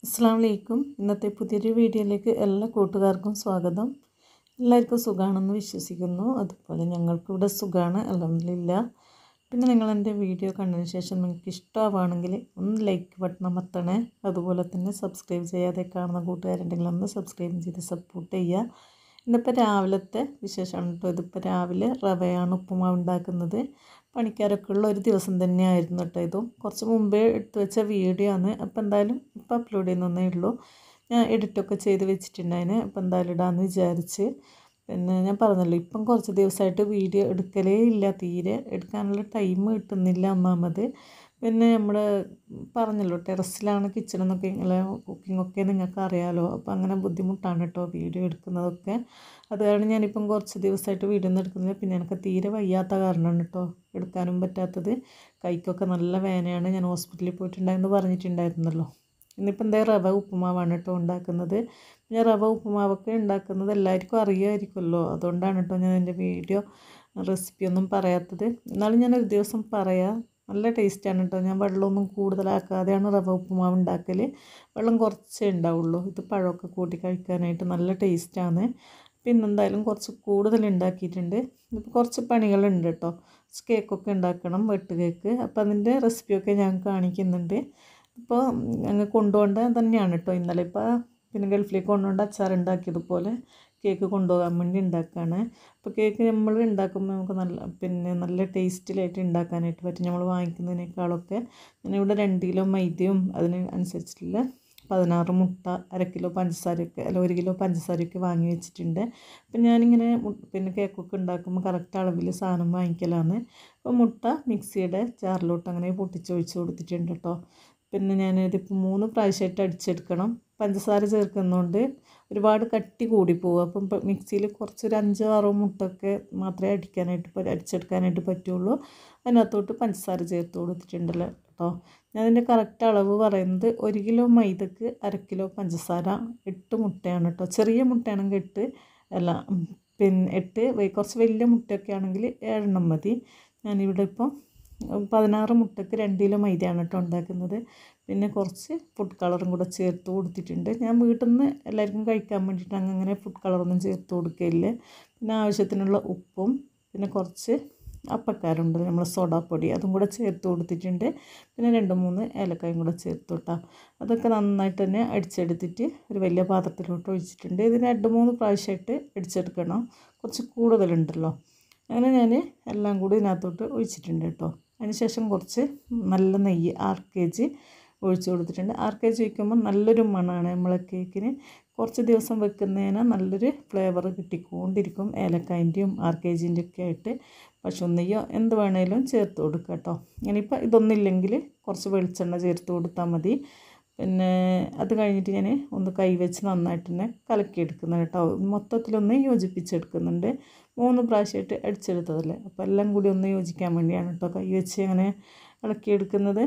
അസ്സാം വലൈക്കും ഇന്നത്തെ പുതിയൊരു വീഡിയോയിലേക്ക് എല്ലാ കൂട്ടുകാർക്കും സ്വാഗതം എല്ലാവർക്കും സുഖമാണെന്ന് വിശ്വസിക്കുന്നു അതുപോലെ ഞങ്ങൾക്കിവിടെ സുഖമാണ് അലഹമില്ല പിന്നെ നിങ്ങൾ എൻ്റെ വീഡിയോ കണ്ടതിന് ശേഷം നിങ്ങൾക്ക് ഇഷ്ടമാവുകയാണെങ്കിൽ ഒന്ന് ലൈക്ക് ബട്ടൺ അമർത്തണേ അതുപോലെ തന്നെ സബ്സ്ക്രൈബ് ചെയ്യാതെ കാണുന്ന കൂട്ടുകാരുണ്ടെങ്കിൽ ഒന്ന് സബ്സ്ക്രൈബ് ചെയ്ത് സപ്പോർട്ട് ചെയ്യുക ഇന്നിപ്പോൾ രാവിലത്തെ വിശേഷമാണ് കേട്ടോ ഇതിപ്പോൾ രാവിലെ റവയാണ് ഉപ്പുമാവ് ഉണ്ടാക്കുന്നത് പണിക്കാരൊക്കെ ഉള്ള ഒരു ദിവസം തന്നെയായിരുന്നു കേട്ടോ ഇതും കുറച്ച് മുമ്പേ എടുത്തു വെച്ച വീഡിയോ ആണ് അപ്പോൾ എന്തായാലും ഇപ്പോൾ അപ്ലോഡ് ചെയ്യുന്നതേ ഉള്ളൂ ഞാൻ എഡിറ്റൊക്കെ ചെയ്ത് വെച്ചിട്ടുണ്ടായിന് അപ്പോൾ എന്തായാലും ഇടാമെന്ന് വിചാരിച്ച് പിന്നെ ഞാൻ പറഞ്ഞല്ലോ ഇപ്പം കുറച്ച് ദിവസമായിട്ട് വീഡിയോ എടുക്കലേ ഇല്ല തീരെ എടുക്കാനുള്ള ടൈം കിട്ടുന്നില്ല ഒന്നാമത് പിന്നെ നമ്മൾ പറഞ്ഞല്ലോ ടെറസിലാണ് കിച്ചണെന്നൊക്കെ ഇങ്ങനെ കുക്കിങ്ങൊക്കെ നിങ്ങൾക്ക് അറിയാമല്ലോ അപ്പോൾ അങ്ങനെ ബുദ്ധിമുട്ടാണ് കേട്ടോ വീഡിയോ എടുക്കുന്നതൊക്കെ അത് കാരണം ഞാനിപ്പം കുറച്ച് ദിവസമായിട്ട് വീഡിയോ ഒന്നും എടുക്കുന്നില്ല പിന്നെ എനിക്ക് തീരെ വയ്യാത്ത കാരണമാണ് കേട്ടോ എടുക്കാനും പറ്റാത്തത് കൈക്കൊക്കെ നല്ല വേദനയാണ് ഞാൻ ഹോസ്പിറ്റലിൽ പോയിട്ടുണ്ടായെന്ന് പറഞ്ഞിട്ടുണ്ടായിരുന്നല്ലോ ഇന്നിപ്പോൾ എന്താ റവ ഉപ്പുമാവാണ് കേട്ടോ ഉണ്ടാക്കുന്നത് ഞാൻ റവ ഉപ്പുമാവൊക്കെ ഉണ്ടാക്കുന്നത് എല്ലാവർക്കും അറിയുമായിരിക്കുമല്ലോ അതുകൊണ്ടാണ് കേട്ടോ ഞാൻ എൻ്റെ വീഡിയോ റെസിപ്പി ഒന്നും പറയാത്തത് എന്നാലും ഞാനൊരു ദിവസം പറയാം നല്ല ടേസ്റ്റാണ് കേട്ടോ ഞാൻ വെള്ളമൊന്നും കൂടുതലാക്കാതെയാണ് റവ ഉപ്പുമാവ് ഉണ്ടാക്കൽ വെള്ളം കുറച്ചേ ഉണ്ടാവുള്ളൂ ഇത് പഴമൊക്കെ കൂട്ടി കഴിക്കാനായിട്ട് നല്ല ടേസ്റ്റാണ് പിന്നെ എന്തായാലും കുറച്ച് കൂടുതൽ ഉണ്ടാക്കിയിട്ടുണ്ട് ഇപ്പോൾ കുറച്ച് പണികളുണ്ട് കേട്ടോ കേക്കൊക്കെ ഉണ്ടാക്കണം വെട്ട് കേക്ക് അപ്പോൾ അതിൻ്റെ റെസിപ്പിയൊക്കെ ഞാൻ കാണിക്കുന്നുണ്ട് ഇപ്പോൾ അങ്ങ് കൊണ്ടുപോകേണ്ട തന്നെയാണ് കേട്ടോ ഇന്നലെ ഇപ്പോൾ പിന്നെ ഗൾഫിലേക്ക് കൊണ്ടുകൊണ്ട് അച്ചാർ ഉണ്ടാക്കിയതുപോലെ കേക്ക് കൊണ്ടുപോകാൻ വേണ്ടി ഉണ്ടാക്കുകയാണ് അപ്പോൾ കേക്ക് നമ്മൾ ഉണ്ടാക്കുമ്പോൾ നമുക്ക് നല്ല പിന്നെ നല്ല ടേസ്റ്റിലായിട്ട് ഉണ്ടാക്കാനായിട്ട് പറ്റും നമ്മൾ വാങ്ങിക്കുന്നതിനേക്കാളൊക്കെ ഞാനിവിടെ രണ്ട് കിലോ മൈദയും അതിന് അനുസരിച്ചിട്ടുള്ള പതിനാറ് മുട്ട അര കിലോ പഞ്ചസാരയൊക്കെ അല്ല ഒരു കിലോ പഞ്ചസാരയൊക്കെ വാങ്ങി വെച്ചിട്ടുണ്ട് അപ്പം ഞാനിങ്ങനെ പിന്നെ കേക്കൊക്കെ ഉണ്ടാക്കുമ്പോൾ കറക്റ്റ് അളവിൽ സാധനം വാങ്ങിക്കലാണ് അപ്പോൾ മുട്ട മിക്സിയുടെ ജാറിലോട്ട് അങ്ങനെ പൊട്ടിച്ചൊഴിച്ച് കൊടുത്തിട്ടുണ്ട് കേട്ടോ പിന്നെ ഞാനിതിപ്പോൾ മൂന്ന് പ്രാവശ്യമായിട്ട് അടിച്ചെടുക്കണം പഞ്ചസാര ചേർക്കുന്നതുകൊണ്ട് ഒരുപാട് കട്ടി കൂടി പോകും അപ്പം മിക്സിയിൽ കുറച്ചൊരു അഞ്ചോ ആറോ മുട്ടൊക്കെ മാത്രമേ അടിക്കാനായിട്ട് അടിച്ചെടുക്കാനായിട്ട് പറ്റുള്ളൂ അതിനകത്തോട്ട് പഞ്ചസാര ചേർത്ത് കൊടുത്തിട്ടുണ്ടല്ലോ കേട്ടോ ഞാനതിൻ്റെ കറക്റ്റ് അളവ് പറയുന്നത് ഒരു കിലോ മൈദക്ക് അര കിലോ പഞ്ചസാര എട്ട് മുട്ടയാണ് കേട്ടോ ചെറിയ മുട്ടയാണെങ്കിൽ എട്ട് അല്ല പിന്നെ എട്ട് കുറച്ച് വലിയ മുട്ടയൊക്കെ ആണെങ്കിൽ ഏഴെണ്ണം മതി ഞാനിവിടെ ഇപ്പോൾ പതിനാറ് മുട്ടക്ക് രണ്ട് കിലോ മൈദയാണ് കേട്ടോ ഉണ്ടാക്കുന്നത് പിന്നെ കുറച്ച് ഫുഡ് കളറും കൂടെ ചേർത്ത് കൊടുത്തിട്ടുണ്ട് ഞാൻ വീട്ടിൽ നിന്ന് എല്ലാവർക്കും കഴിക്കാൻ വേണ്ടിയിട്ട് അങ്ങനെ ഫുഡ് കളറൊന്നും ചേർത്ത് കൊടുക്കില്ല പിന്നെ ആവശ്യത്തിനുള്ള ഉപ്പും പിന്നെ കുറച്ച് അപ്പക്കാരുണ്ട് നമ്മൾ സോഡാപ്പൊടി അതും കൂടെ ചേർത്ത് കൊടുത്തിട്ടുണ്ട് പിന്നെ രണ്ട് മൂന്ന് ഏലക്കായും കൂടെ ചേർത്ത് വിട്ടാൽ അതൊക്കെ നന്നായിട്ട് തന്നെ അടിച്ചെടുത്തിട്ട് ഒരു വലിയ പാത്രത്തിലോട്ട് ഒഴിച്ചിട്ടുണ്ട് ഇത് രണ്ട് മൂന്ന് പ്രാവശ്യമായിട്ട് അടിച്ചെടുക്കണം കുറച്ച് കൂടുതലുണ്ടല്ലോ അങ്ങനെ ഞാൻ എല്ലാം കൂടി ഇതിനകത്തോട്ട് ഒഴിച്ചിട്ടുണ്ട് കേട്ടോ അതിനുശേഷം കുറച്ച് നല്ല നെയ്യ് ആറ് കെ ജി ഒഴിച്ച് കൊടുത്തിട്ടുണ്ട് ആറ് കെ ജി വയ്ക്കുമ്പോൾ നല്ലൊരു മണമാണ് നമ്മളെ കേക്കിന് കുറച്ച് ദിവസം വെക്കുന്നതിന് നല്ലൊരു ഫ്ലേവർ കിട്ടിക്കൊണ്ടിരിക്കും ഏലക്കായൻ്റെയും ആറ് കെ ജിൻ്റെ ഒക്കെ ആയിട്ട് പശു നെയ്യോ എന്ത് വേണേലും ചേർത്ത് കൊടുക്കുക കേട്ടോ ഇനിയിപ്പോൾ ഇതൊന്നില്ലെങ്കിൽ കുറച്ച് വെളിച്ചെണ്ണ ചേർത്ത് കൊടുത്താൽ മതി പിന്നെ അത് കഴിഞ്ഞിട്ട് ഞാൻ ഒന്ന് കൈവച്ച് നന്നായിട്ട് തന്നെ കലക്കിയെടുക്കുന്നത് കേട്ടോ മൊത്തത്തിലൊന്ന് യോജിപ്പിച്ചെടുക്കുന്നുണ്ട് മൂന്ന് പ്രാവശ്യമായിട്ട് അടിച്ചെടുത്തതല്ലേ അപ്പോൾ എല്ലാം കൂടി ഒന്ന് യോജിക്കാൻ വേണ്ടിയാണ് കേട്ടോ കൈ വെച്ച് അങ്ങനെ ഇളക്കിയെടുക്കുന്നത്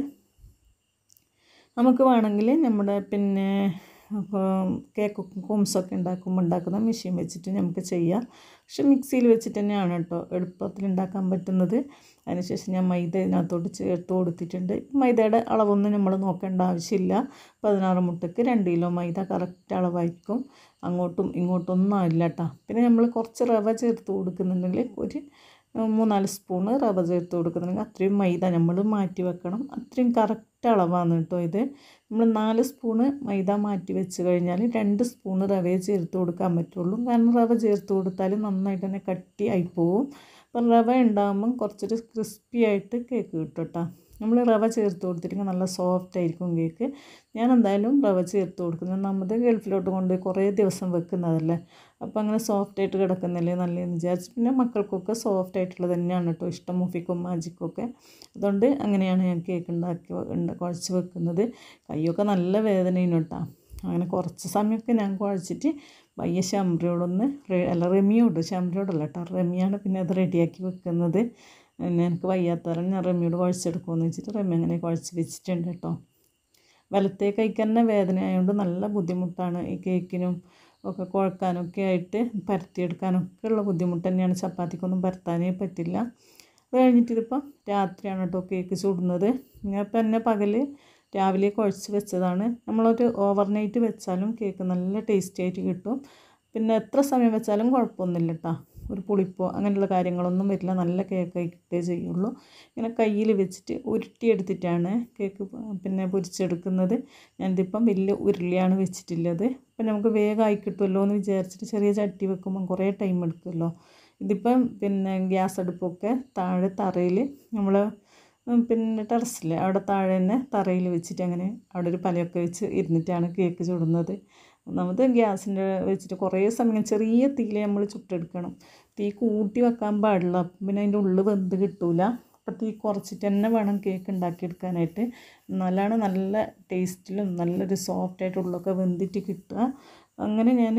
നമുക്ക് വേണമെങ്കിൽ നമ്മുടെ പിന്നെ കേക്കൊക്കെ കുംസൊക്കെ ഉണ്ടാക്കുമ്പോൾ ഉണ്ടാക്കുന്ന മെഷീൻ വെച്ചിട്ട് നമുക്ക് ചെയ്യാം പക്ഷെ മിക്സിയിൽ വെച്ചിട്ട് തന്നെയാണ് കേട്ടോ എളുപ്പത്തിൽ ഉണ്ടാക്കാൻ പറ്റുന്നത് അതിനുശേഷം ഞാൻ മൈദ ഇതിനകത്തോട്ട് ചേർത്ത് കൊടുത്തിട്ടുണ്ട് മൈദയുടെ അളവൊന്നും നമ്മൾ നോക്കേണ്ട ആവശ്യമില്ല പതിനാറ് മുട്ടയ്ക്ക് രണ്ട് കിലോ മൈദ കറക്റ്റ് അളവായിരിക്കും അങ്ങോട്ടും ഇങ്ങോട്ടും ഒന്നും ആവില്ല കേട്ടോ പിന്നെ നമ്മൾ കുറച്ച് റവ ചേർത്ത് കൊടുക്കുന്നുണ്ടെങ്കിൽ ഒരു മൂന്നാല് സ്പൂണ് റവ ചേർത്ത് കൊടുക്കുന്നുണ്ടെങ്കിൽ അത്രയും മൈദ നമ്മൾ മാറ്റി വെക്കണം അത്രയും കറക്റ്റ് അളവാണ് കേട്ടോ ഇത് നമ്മൾ നാല് സ്പൂണ് മൈദ മാറ്റി വെച്ച് കഴിഞ്ഞാൽ രണ്ട് സ്പൂണ് റവയെ ചേർത്ത് കൊടുക്കാൻ പറ്റുള്ളൂ കാരണം റവ ചേർത്ത് കൊടുത്താൽ നന്നായിട്ട് തന്നെ കട്ടിയായി പോവും അപ്പം റവ ഉണ്ടാകുമ്പം കുറച്ചൊരു ക്രിസ്പി ആയിട്ട് കേക്ക് കിട്ടും കേട്ടോ നമ്മൾ റവ ചേർത്ത് കൊടുത്തിട്ടുണ്ടെങ്കിൽ നല്ല സോഫ്റ്റ് ആയിരിക്കും കേക്ക് ഞാൻ എന്തായാലും റവ ചേർത്ത് കൊടുക്കുന്നത് നമ്മൾ ഗൾഫിലോട്ട് കൊണ്ട് കുറേ ദിവസം വെക്കുന്നതല്ലേ അപ്പോൾ അങ്ങനെ സോഫ്റ്റ് ആയിട്ട് കിടക്കുന്നില്ലേ നല്ലതെന്ന് വിചാരിച്ച് പിന്നെ മക്കൾക്കൊക്കെ സോഫ്റ്റ് ആയിട്ടുള്ളത് തന്നെയാണ് കേട്ടോ ഇഷ്ടം മുഫിക്കും മാജിക്കൊക്കെ അതുകൊണ്ട് അങ്ങനെയാണ് ഞാൻ കേക്ക് ഉണ്ടാക്കി കുഴച്ച് വെക്കുന്നത് കൈയൊക്കെ നല്ല വേദനയും കേട്ടോ അങ്ങനെ കുറച്ച് സമയമൊക്കെ ഞാൻ കുഴച്ചിട്ട് വയ്യ ശംബ്രയോടൊന്ന് അല്ല റെമിയോട് ശംബ്രയോടല്ല കേട്ടോ റെമിയാണ് പിന്നെ അത് റെഡിയാക്കി വെക്കുന്നത് പിന്നെ എനിക്ക് വയ്യാത്തവരെ ഞാൻ റെമിയോട് കുഴച്ചെടുക്കുമെന്ന് വെച്ചിട്ട് റെമി അങ്ങനെ കുഴച്ച് വെച്ചിട്ടുണ്ട് കേട്ടോ വലത്തേ കൈക്ക് തന്നെ വേദന ആയതുകൊണ്ട് നല്ല ബുദ്ധിമുട്ടാണ് ഈ കേക്കിനും ഒക്കെ കുഴക്കാനൊക്കെ ആയിട്ട് പരത്തിയെടുക്കാനൊക്കെ ഉള്ള ബുദ്ധിമുട്ട് തന്നെയാണ് ചപ്പാത്തിക്കൊന്നും പരത്താനേ പറ്റില്ല അത് കഴിഞ്ഞിട്ട് ഇതിപ്പോൾ രാത്രിയാണ് കേട്ടോ കേക്ക് ചുടുന്നത് ഞാൻ ഇപ്പം എന്നെ പകൽ രാവിലെ കുഴച്ച് വെച്ചതാണ് നമ്മളൊരു ഓവർനൈറ്റ് വെച്ചാലും കേക്ക് നല്ല ടേസ്റ്റി ആയിട്ട് കിട്ടും പിന്നെ എത്ര സമയം വെച്ചാലും കുഴപ്പമൊന്നുമില്ല കേട്ടോ ഒരു പുളിപ്പോ അങ്ങനെയുള്ള കാര്യങ്ങളൊന്നും വരില്ല നല്ല കേക്ക് കിട്ടേ ചെയ്യുള്ളൂ ഇങ്ങനെ കയ്യിൽ വെച്ചിട്ട് ഉരുട്ടിയെടുത്തിട്ടാണ് കേക്ക് പിന്നെ പൊരിച്ചെടുക്കുന്നത് ഞാനിതിപ്പം വലിയ ഉരുളിയാണ് വെച്ചിട്ടുള്ളത് അപ്പം നമുക്ക് വേഗമായി കിട്ടുമല്ലോ എന്ന് വിചാരിച്ചിട്ട് ചെറിയ ചട്ടി വെക്കുമ്പം കുറേ ടൈം എടുക്കുമല്ലോ ഇതിപ്പം പിന്നെ ഗ്യാസ് അടുപ്പൊക്കെ താഴെ തറയിൽ നമ്മൾ പിന്നെ ടെറസിൽ അവിടെ താഴെ തന്നെ തറയിൽ വെച്ചിട്ട് അങ്ങനെ അവിടെ ഒരു പലയൊക്കെ വെച്ച് ഇരുന്നിട്ടാണ് കേക്ക് ചുടുന്നത് ഒന്നാമത് ഗ്യാസിൻ്റെ വെച്ചിട്ട് കുറേ സമയം ചെറിയ തീയിൽ നമ്മൾ ചുട്ടെടുക്കണം തീ കൂട്ടി വെക്കാൻ പാടില്ല അപ്പം പിന്നെ അതിൻ്റെ ഉള്ളിൽ വെന്ത് കിട്ടൂല അപ്പം തീ കുറച്ചിട്ട് തന്നെ വേണം കേക്ക് ഉണ്ടാക്കിയെടുക്കാനായിട്ട് എന്നാലാണ് നല്ല ടേസ്റ്റിലും നല്ലൊരു സോഫ്റ്റായിട്ട് ഉള്ളൊക്കെ വെന്തിട്ട് കിട്ടുക അങ്ങനെ ഞാൻ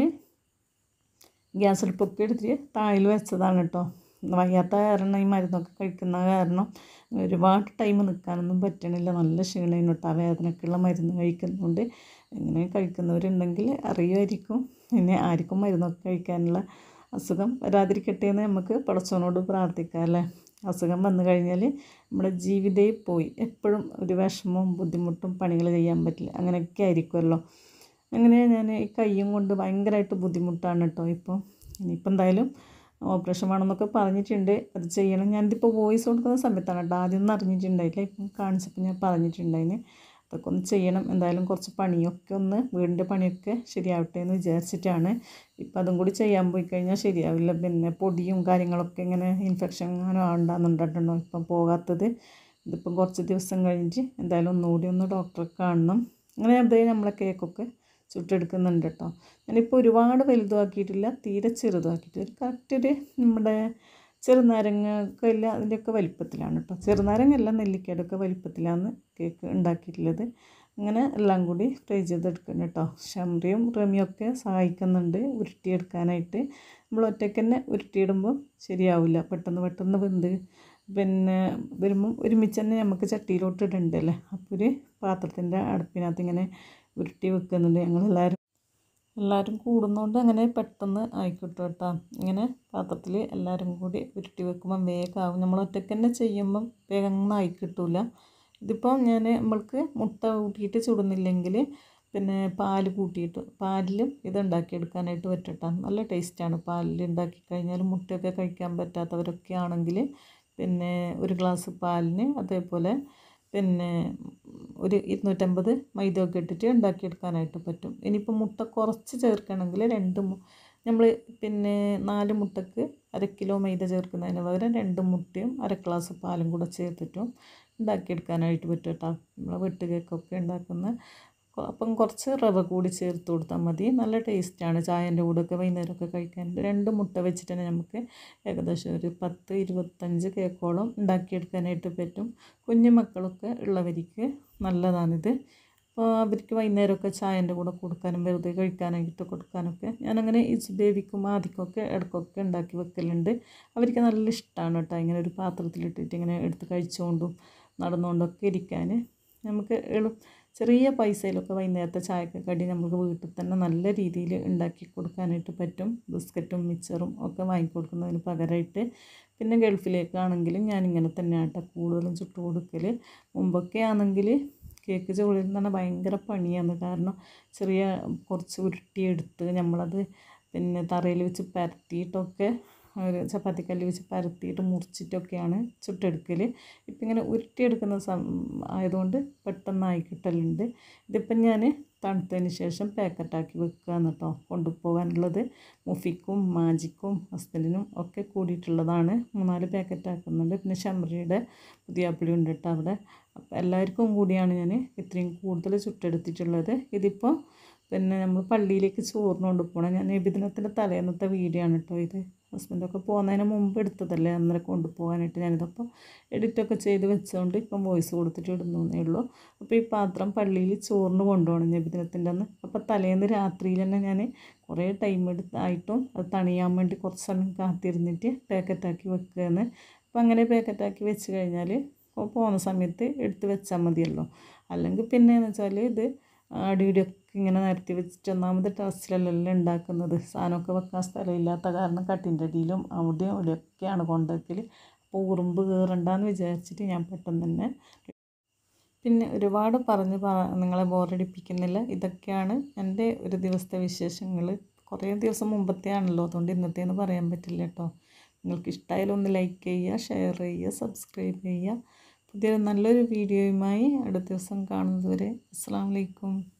ഗ്യാസ് അടുപ്പൊക്കെ എടുത്തിട്ട് താഴിൽ വെച്ചതാണ് കേട്ടോ വയ്യാത്ത കാരണം ഈ മരുന്നൊക്കെ കഴിക്കുന്ന കാരണം ഒരുപാട് ടൈം നിൽക്കാനൊന്നും പറ്റണില്ല നല്ല ക്ഷീണമായിരുന്നു കേട്ടോ വേദനക്കുള്ള മരുന്ന് കഴിക്കുന്നുണ്ട് ഇങ്ങനെ കഴിക്കുന്നവരുണ്ടെങ്കിൽ അറിയുമായിരിക്കും പിന്നെ ആർക്കും മരുന്നൊക്കെ കഴിക്കാനുള്ള അസുഖം വരാതിരിക്കട്ടെ എന്ന് നമുക്ക് പടച്ചവനോട് പ്രാർത്ഥിക്കാം അല്ലേ അസുഖം വന്നു കഴിഞ്ഞാൽ നമ്മുടെ ജീവിതേ പോയി എപ്പോഴും ഒരു വിഷമവും ബുദ്ധിമുട്ടും പണികൾ ചെയ്യാൻ പറ്റില്ല അങ്ങനെയൊക്കെ ആയിരിക്കുമല്ലോ അങ്ങനെ ഞാൻ ഈ കയ്യും കൊണ്ട് ഭയങ്കരമായിട്ട് ബുദ്ധിമുട്ടാണ് കേട്ടോ ഇപ്പോൾ ഇനിയിപ്പോൾ എന്തായാലും ഓപ്പറേഷൻ വേണമെന്നൊക്കെ പറഞ്ഞിട്ടുണ്ട് അത് ചെയ്യണം ഞാനിതിപ്പോൾ വോയിസ് കൊടുക്കുന്ന സമയത്താണ് കേട്ടോ ആദ്യം ഒന്നും അറിഞ്ഞിട്ടുണ്ടായില്ല ഇപ്പം കാണിച്ചപ്പോൾ ഞാൻ പറഞ്ഞിട്ടുണ്ടായിന് അതൊക്കെ ഒന്ന് ചെയ്യണം എന്തായാലും കുറച്ച് പണിയൊക്കെ ഒന്ന് വീടിൻ്റെ പണിയൊക്കെ ശരിയാവട്ടെ എന്ന് വിചാരിച്ചിട്ടാണ് ഇപ്പം അതും കൂടി ചെയ്യാൻ പോയി കഴിഞ്ഞാൽ ശരിയാവില്ല പിന്നെ പൊടിയും കാര്യങ്ങളൊക്കെ ഇങ്ങനെ ഇൻഫെക്ഷൻ അങ്ങനെ ആണ്ടാന്നുണ്ടോ ഇപ്പം പോകാത്തത് ഇതിപ്പം കുറച്ച് ദിവസം കഴിഞ്ഞിട്ട് എന്തായാലും ഒന്നുകൂടി ഒന്ന് ഡോക്ടറെ കാണണം അങ്ങനെ അതേ നമ്മളെ കേക്കൊക്കെ ചുട്ടെടുക്കുന്നുണ്ട് കേട്ടോ ഞാനിപ്പോൾ ഒരുപാട് വലുതാക്കിയിട്ടില്ല തീരെ ചെറുതാക്കിയിട്ട് ഒരു കറക്റ്റ് ഒരു നമ്മുടെ ചെറുനാരങ്ങയൊക്കെ ഇല്ല അതിൻ്റെയൊക്കെ വലിപ്പത്തിലാണ് കേട്ടോ ചെറുനാരങ്ങ അല്ല നെല്ലിക്കയുടെ ഒക്കെ വലിപ്പത്തിലാണ് കേക്ക് ഉണ്ടാക്കിയിട്ടുള്ളത് അങ്ങനെ എല്ലാം കൂടി ഫ്രൈ ചെയ്തെടുക്കണം കേട്ടോ ഷംറിയും റമിയും ഒക്കെ സഹായിക്കുന്നുണ്ട് ഉരുട്ടിയെടുക്കാനായിട്ട് നമ്മൾ ഒറ്റയ്ക്ക് തന്നെ ഉരുട്ടിയിടുമ്പോൾ ശരിയാവില്ല പെട്ടെന്ന് പെട്ടെന്ന് വെന്ത് പിന്നെ വരുമ്പം ഒരുമിച്ച് തന്നെ നമുക്ക് ചട്ടിയിലോട്ട് ഇടണ്ടല്ലേ അപ്പോൾ ഒരു പാത്രത്തിൻ്റെ അടുപ്പിനകത്ത് ഇങ്ങനെ ഉരുട്ടി വെക്കുന്നുണ്ട് ഞങ്ങളെല്ലാവരും എല്ലാവരും കൂടുന്നതുകൊണ്ട് അങ്ങനെ പെട്ടെന്ന് ആയിക്കോട്ടെ കേട്ടോ ഇങ്ങനെ പാത്രത്തിൽ എല്ലാവരും കൂടി ഉരുട്ടി വെക്കുമ്പം വേഗമാവും നമ്മൾ ഒറ്റയ്ക്ക് തന്നെ ചെയ്യുമ്പം വേഗം ഒന്നും ആയി കിട്ടൂല ഇതിപ്പോൾ ഞാൻ നമ്മൾക്ക് മുട്ട കൂട്ടിയിട്ട് ചുടുന്നില്ലെങ്കിൽ പിന്നെ പാൽ കൂട്ടിയിട്ട് പാലിലും ഇത് ഉണ്ടാക്കിയെടുക്കാനായിട്ട് പറ്റട്ടോ നല്ല ടേസ്റ്റാണ് പാലിൽ ഉണ്ടാക്കി കഴിഞ്ഞാൽ മുട്ടയൊക്കെ കഴിക്കാൻ പറ്റാത്തവരൊക്കെ ആണെങ്കിൽ പിന്നെ ഒരു ഗ്ലാസ് പാലിന് അതേപോലെ പിന്നെ ഒരു ഇരുന്നൂറ്റമ്പത് മൈദ ഒക്കെ ഇട്ടിട്ട് ഉണ്ടാക്കിയെടുക്കാനായിട്ട് പറ്റും ഇനിയിപ്പോൾ മുട്ട കുറച്ച് ചേർക്കണമെങ്കിൽ രണ്ട് നമ്മൾ പിന്നെ നാല് മുട്ടക്ക് അര കിലോ മൈദ ചേർക്കുന്നതിന് പകരം രണ്ട് മുട്ടയും അര ഗ്ലാസ് പാലും കൂടെ ചേർത്തിട്ടും ഉണ്ടാക്കിയെടുക്കാനായിട്ട് പറ്റും കേട്ടോ നമ്മൾ വെട്ട് കേക്കൊക്കെ ഉണ്ടാക്കുന്ന അപ്പം കുറച്ച് റവ കൂടി ചേർത്ത് കൊടുത്താൽ മതി നല്ല ടേസ്റ്റാണ് ചായൻ്റെ കൂടെയൊക്കെ വൈകുന്നേരമൊക്കെ കഴിക്കാൻ രണ്ട് മുട്ട വെച്ചിട്ട് തന്നെ നമുക്ക് ഏകദേശം ഒരു പത്ത് ഇരുപത്തഞ്ച് കേക്കോളം ഉണ്ടാക്കിയെടുക്കാനായിട്ട് പറ്റും കുഞ്ഞു മക്കളൊക്കെ ഉള്ളവർക്ക് നല്ലതാണിത് അപ്പോൾ അവർക്ക് വൈകുന്നേരമൊക്കെ ചായൻ്റെ കൂടെ കൊടുക്കാനും വെറുതെ കഴിക്കാനായിട്ട് കൊടുക്കാനൊക്കെ ഞാനങ്ങനെ ഇസ് ബേബിക്കും ആദിക്കൊക്കെ ഇടയ്ക്കൊക്കെ ഉണ്ടാക്കി വെക്കലുണ്ട് അവർക്ക് നല്ല ഇഷ്ടമാണ് കേട്ടോ ഇങ്ങനെ ഒരു പാത്രത്തിലിട്ടിട്ട് ഇങ്ങനെ എടുത്ത് കഴിച്ചുകൊണ്ടും നടന്നുകൊണ്ടൊക്കെ ഇരിക്കാൻ നമുക്ക് എളു ചെറിയ പൈസയിലൊക്കെ വൈകുന്നേരത്തെ ചായക്ക് കടി നമുക്ക് വീട്ടിൽ തന്നെ നല്ല രീതിയിൽ ഉണ്ടാക്കി കൊടുക്കാനായിട്ട് പറ്റും ബിസ്ക്കറ്റും മിച്ചറും ഒക്കെ വാങ്ങിക്കൊടുക്കുന്നതിന് പകരമായിട്ട് പിന്നെ ഗൾഫിലേക്കാണെങ്കിലും ഞാനിങ്ങനെ തന്നെയാണ് കേട്ടോ കൂടുതലും ചുട്ടു കൊടുക്കൽ മുമ്പൊക്കെ ആണെങ്കിൽ കേക്ക് ചുള്ളിൽ തന്നെ ഭയങ്കര പണിയാണ് കാരണം ചെറിയ കുറച്ച് ഉരുട്ടിയെടുത്ത് നമ്മളത് പിന്നെ തറയിൽ വെച്ച് പരത്തിയിട്ടൊക്കെ ഒരു ചപ്പാത്തിക്കല്ല് വെച്ച് പരത്തിയിട്ട് മുറിച്ചിട്ടൊക്കെയാണ് ചുട്ടെടുക്കൽ ഇപ്പം ഇങ്ങനെ ഉരുട്ടിയെടുക്കുന്ന സം ആയതുകൊണ്ട് പെട്ടെന്നായി കിട്ടലുണ്ട് ഇതിപ്പം ഞാൻ തണുത്തതിന് ശേഷം പാക്കറ്റാക്കി വെക്കുകയാണ് കേട്ടോ കൊണ്ടുപോകാനുള്ളത് മുഫിക്കും മാജിക്കും ഹസ്ബൻഡിനും ഒക്കെ കൂടിയിട്ടുള്ളതാണ് മൂന്നാല് പാക്കറ്റ് ആക്കുന്നുണ്ട് പിന്നെ ഷംറിയുടെ പുതിയ അപ്പിളി ഉണ്ട് കേട്ടോ അവിടെ അപ്പോൾ എല്ലാവർക്കും കൂടിയാണ് ഞാൻ ഇത്രയും കൂടുതൽ ചുട്ടെടുത്തിട്ടുള്ളത് ഇതിപ്പോൾ പിന്നെ നമ്മൾ പള്ളിയിലേക്ക് ചോറിന് കൊണ്ടുപോകണം ഞാൻ നബിദിനത്തിൻ്റെ തലേന്നത്തെ വീഡിയോ ആണ് കേട്ടോ ഇത് ഹസ്ബൻഡൊക്കെ പോകുന്നതിന് മുമ്പ് എടുത്തതല്ലേ അന്നേരം കൊണ്ടുപോകാനായിട്ട് ഞാനിതപ്പോൾ എഡിറ്റൊക്കെ ചെയ്ത് വെച്ചുകൊണ്ട് ഇപ്പം വോയിസ് കൊടുത്തിട്ട് ഇടുന്നേ ഉള്ളൂ അപ്പോൾ ഈ പാത്രം പള്ളിയിൽ ചോറിന് കൊണ്ടുപോകണം നബിദിനത്തിൻ്റെ അന്ന് അപ്പോൾ തലേന്ന് രാത്രിയിൽ തന്നെ ഞാൻ കുറേ ടൈം എടുത്തായിട്ടും അത് തണിയാൻ വേണ്ടി കുറച്ച് സമയം കാത്തിരുന്നിട്ട് പാക്കറ്റാക്കി വെക്കുകയാണ് അപ്പോൾ അങ്ങനെ പാക്കറ്റാക്കി വെച്ച് കഴിഞ്ഞാൽ പോകുന്ന സമയത്ത് എടുത്ത് വെച്ചാൽ മതിയല്ലോ അല്ലെങ്കിൽ പിന്നെയെന്ന് വെച്ചാൽ ഇത് അടിയിടിയൊക്കെ ഇങ്ങനെ നിരത്തി വെച്ചിട്ട് ഒന്നാമത് ടെറസിലല്ലല്ലോ ഉണ്ടാക്കുന്നത് സാധനമൊക്കെ വെക്കാൻ സ്ഥലമില്ലാത്ത കാരണം കട്ടിൻ്റെ അടിയിലും അവിടെയും ഇവിടെയൊക്കെയാണ് കൊണ്ടുവയ്ക്കൽ അപ്പോൾ ഉറുമ്പ് കയറണ്ടെന്ന് വിചാരിച്ചിട്ട് ഞാൻ പെട്ടെന്ന് തന്നെ പിന്നെ ഒരുപാട് പറഞ്ഞ് നിങ്ങളെ ബോറടിപ്പിക്കുന്നില്ല ഇതൊക്കെയാണ് എൻ്റെ ഒരു ദിവസത്തെ വിശേഷങ്ങൾ കുറേ ദിവസം മുമ്പത്തെ ആണല്ലോ അതുകൊണ്ട് ഇന്നത്തേന്ന് പറയാൻ പറ്റില്ല കേട്ടോ നിങ്ങൾക്ക് ഇഷ്ടമായാലും ഒന്ന് ലൈക്ക് ചെയ്യുക ഷെയർ ചെയ്യുക സബ്സ്ക്രൈബ് ചെയ്യുക പുതിയൊരു നല്ലൊരു വീഡിയോയുമായി അടുത്ത ദിവസം കാണുന്നത് വരെ അസ്സാം വലൈക്കും